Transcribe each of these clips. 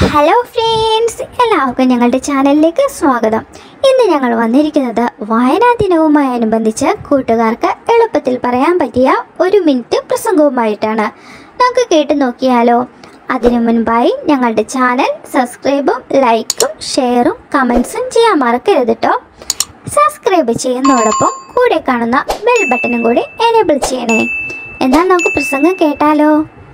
hello friends എല്ലാവർക്കും ഞങ്ങളുടെ ചാനലിലേക്ക് സ്വാഗതം ഇന്ന് ഞങ്ങൾ വന്നിരിക്കുന്നത് വായനാ ദിനവുമായി അനുബന്ധിച്ച് കൂട്ടുകാർക്ക് എളുപ്പത്തിൽ പറയാൻ പറ്റിയ ഒരു മിനിറ്റ് പ്രസംഗവുമായിട്ടാണ് നമുക്ക് കേട്ട് നോക്കിയാലോ അതിനു മുൻപായി ഞങ്ങളുടെ ചാനൽ സബ്സ്ക്രൈബും ലൈക്കും ഷെയറും കമൻസും ചെയ്യാൻ മറക്കരുത് കേട്ടോ സബ്സ്ക്രൈബ് ചെയ്യുന്നതോടൊപ്പം കൂടെ കാണുന്ന ബെൽ ബട്ടണും കൂടി എനേബിൾ ചെയ്യണേ എന്നാൽ നമുക്ക് പ്രസംഗം കേട്ടാലോ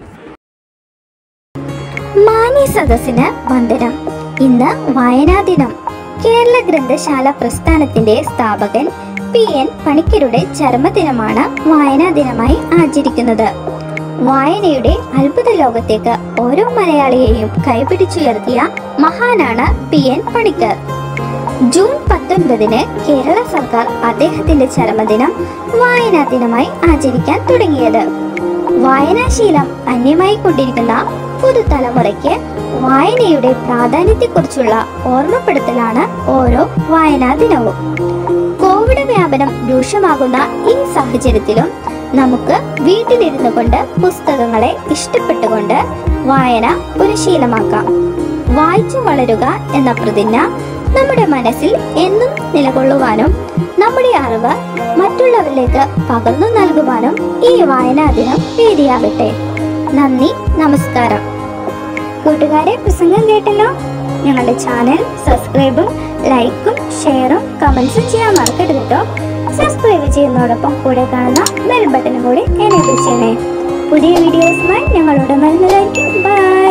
മാന്യ സദസ്സിന് വന്ദനം ഇന്ന് വായനാ ദിനം കേരള ഗ്രന്ഥശാല പ്രസ്ഥാനത്തിന്റെ സ്ഥാപകൻ പി എൻ പണിക്കരുടെ ചരമദിനമാണ് വായനാ ദിനമായി ആചരിക്കുന്നത് വായനയുടെ അത്ഭുത ലോകത്തേക്ക് ഓരോ മലയാളിയെയും കൈപിടിച്ചുയർത്തിയ മഹാനാണ് പി എൻ പണിക്കർ ജൂൺ പത്തൊൻപതിന് കേരള സർക്കാർ അദ്ദേഹത്തിന്റെ ചരമദിനം വായനാ ദിനമായി ആചരിക്കാൻ തുടങ്ങിയത് വായനാശീലം അന്യമായി കൊണ്ടിരിക്കുന്ന പുതുതലമുറയ്ക്ക് വായനയുടെ പ്രാധാന്യത്തെക്കുറിച്ചുള്ള ഓർമ്മപ്പെടുത്തലാണ് ഓരോ വായനാ ദിനവും കോവിഡ് വ്യാപനം രൂക്ഷമാകുന്ന ഈ സാഹചര്യത്തിലും നമുക്ക് വീട്ടിലിരുന്നു കൊണ്ട് പുസ്തകങ്ങളെ ഇഷ്ടപ്പെട്ടുകൊണ്ട് വായന ഒരു ശീലമാക്കാം വായിച്ചു വളരുക എന്ന പ്രതിജ്ഞ നമ്മുടെ മനസ്സിൽ എന്നും നിലകൊള്ളുവാനും നമ്മുടെ അറിവ് മറ്റുള്ളവരിലേക്ക് പകർന്നു നൽകുവാനും ഈ വായനാ ദിനം വേദിയാകട്ടെ നന്ദി നമസ്കാരം കൂട്ടുകാരെ പ്രസംഗം കേട്ടല്ലോ ഞങ്ങളുടെ ചാനൽ സബ്സ്ക്രൈബും ലൈക്കും ഷെയറും കമൻസും ചെയ്യാൻ മറക്കരുത് കേട്ടോ സബ്സ്ക്രൈബ് ചെയ്യുന്നതോടൊപ്പം കൂടെ കാണുന്ന ബെൽ ബട്ടനും കൂടി എനേബിൾ ചെയ്യണേ പുതിയ വീഡിയോസുമായി ഞങ്ങളോട് വരുന്നതായിരിക്കും ബൈ